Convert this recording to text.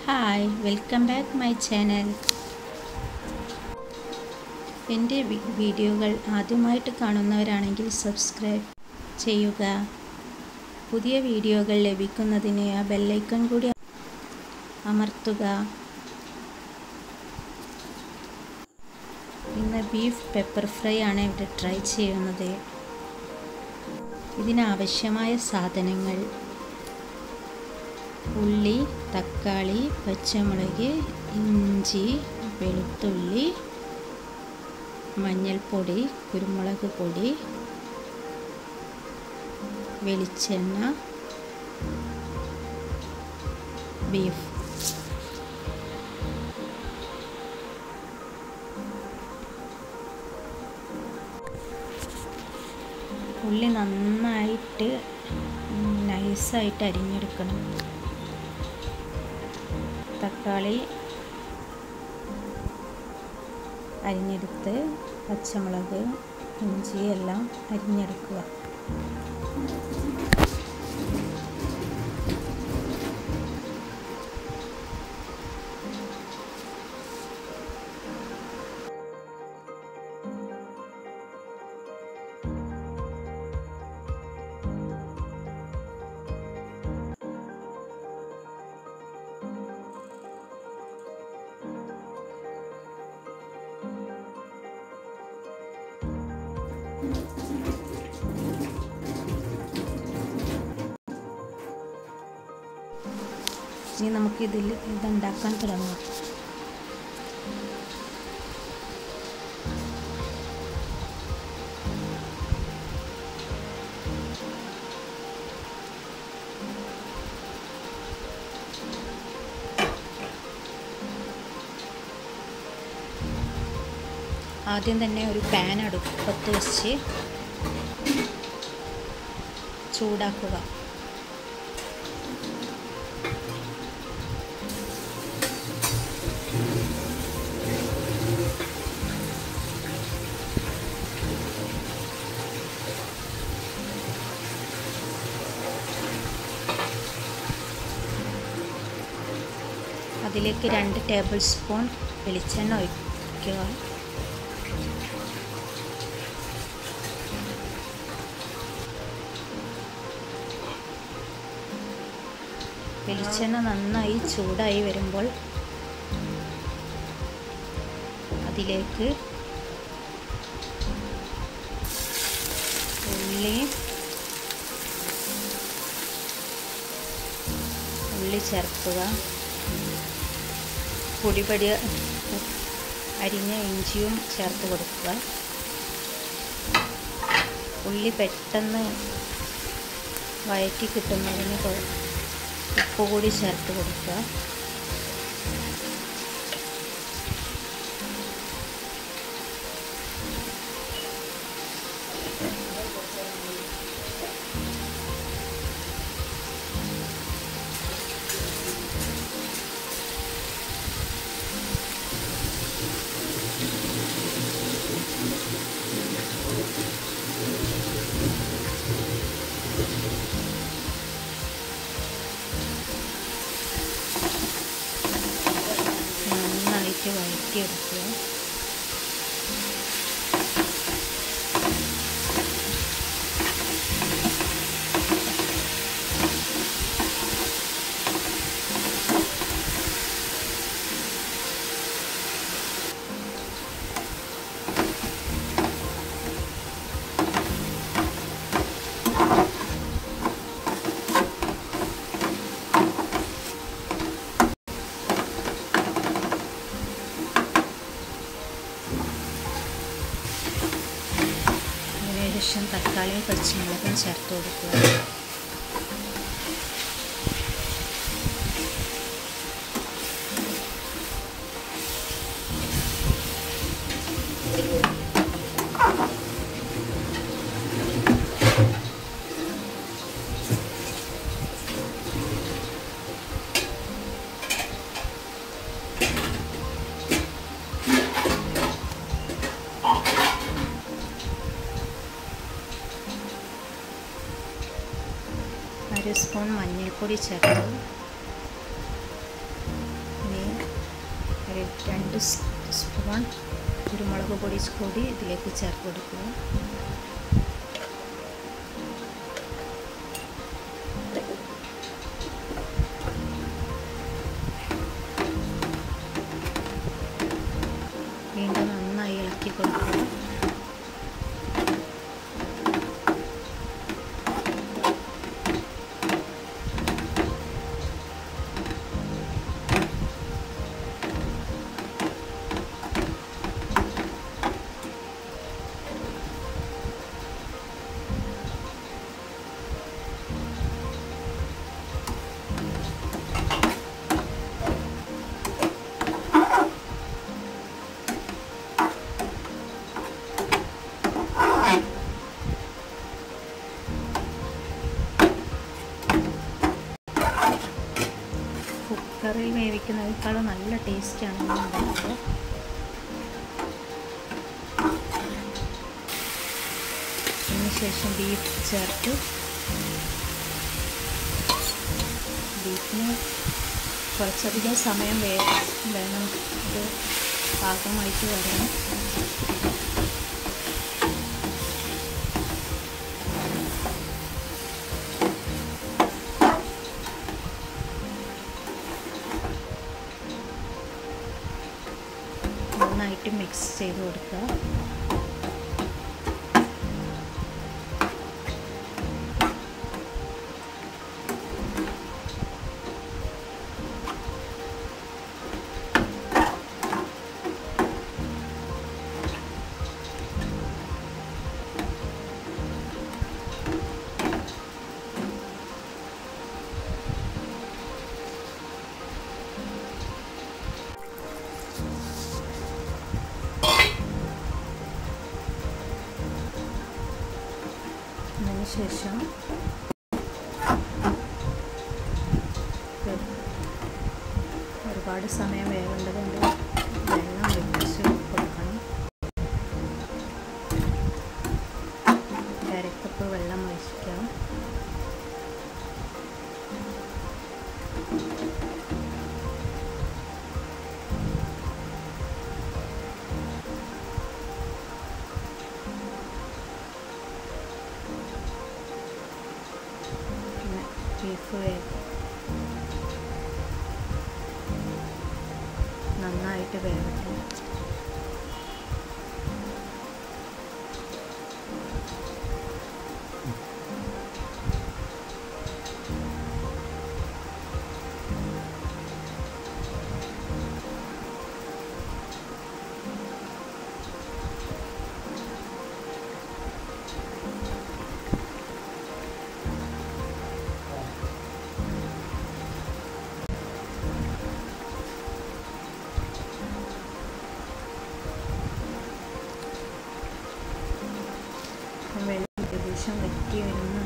hi welcome back my channel എൻ്റെ വി- വീഡിയോകൾ ആദ്യമായിട്ട് കാണുന്നവരാണെങ്കിൽ സബ്സ്ക്രൈബ് ചെയ്യുക പുതിയ വീഡിയോകൾ ലഭിക്കുന്നതിന് ആ ബെല്ലൈക്കൺ കൂടി അമർത്തുക ഇന്ന് ബീഫ് പെപ്പർ ഫ്രൈ ആണ് ഇവിടെ ട്രൈ ചെയ്യുന്നത് ഇതിനാവശ്യമായ സാധനങ്ങൾ ഉള്ളി തക്കാളി പച്ചമുളക് ഇഞ്ചി വെളുത്തുള്ളി മഞ്ഞൾപ്പൊടി കുരുമുളക് പൊടി വെളിച്ചെണ്ണ ബീഫ് ഉള്ളി നന്നായിട്ട് നൈസായിട്ട് അരിഞ്ഞെടുക്കണം തക്കാളി അരിഞ്ഞെടുത്ത് പച്ചമുളക് ഇഞ്ചി എല്ലാം അരിഞ്ഞെടുക്കുക ഇനി നമുക്ക് ഇതിൽ ഇതുണ്ടാക്കാൻ തുടങ്ങാം ആദ്യം തന്നെ ഒരു പാൻ അടുപ്പത്ത് വെച്ച് ചൂടാക്കുക അതിലേക്ക് രണ്ട് ടേബിൾ സ്പൂൺ വെളിച്ചെണ്ണ ഒഴിക്കുക വെളിച്ചെണ്ണ നന്നായി ചൂടായി വരുമ്പോൾ അതിലേക്ക് ഉള്ളി ഉള്ളി ചേർക്കുക പൊടിപടി അരിഞ്ഞ ഇഞ്ചിയും ചേർത്ത് കൊടുക്കുക ഉള്ളി പെട്ടെന്ന് വഴറ്റി കിട്ടുന്നതിന് കൊ- ഉപ്പ് കൂടി ചേർത്ത് കൊടുക്കുക നന്നായിട്ട് വഴറ്റിയെടുക്കുക അതിന് ശേഷം തക്കാളിയും പച്ചമുളകും ചേർത്ത് കൊടുക്കുക അര സ്പൂൺ മഞ്ഞൾപ്പൊടി ചേർത്ത് രണ്ട് സ് സ്പൂൺ കുരുമുളക് പൊടി കൂടി ഇതിലേക്ക് ചേർത്ത് കൊടുക്കുക വീണ്ടും നന്നായി ഇളക്കി കൊടുക്കുക കുക്കറിൽ വേവിക്കുന്നതിനേക്കാളും നല്ല ടേസ്റ്റാണ് ഉണ്ടാകുന്നത് അതിനുശേഷം ബീഫ് ചേർത്ത് ബീഫിന് കുറച്ചധികം സമയം വേ വേണം ഇത് പാകമായിട്ട് വരണം നന്നായിട്ട് മിക്സ് ചെയ്ത് കൊടുക്കുക അതിനുശേഷം ഒരുപാട് സമയം വേവേണ്ടതുകൊണ്ട് വെള്ളം വെച്ച് കൊടുക്കണം അരക്കപ്പ് വെള്ളം ഒഴിക്കാം പിന്നെ ബീഫ് വേഗം നന്നായിട്ട് വേവട്ടെ വെള്ളം ഏകദേശം വറ്റി വരുന്ന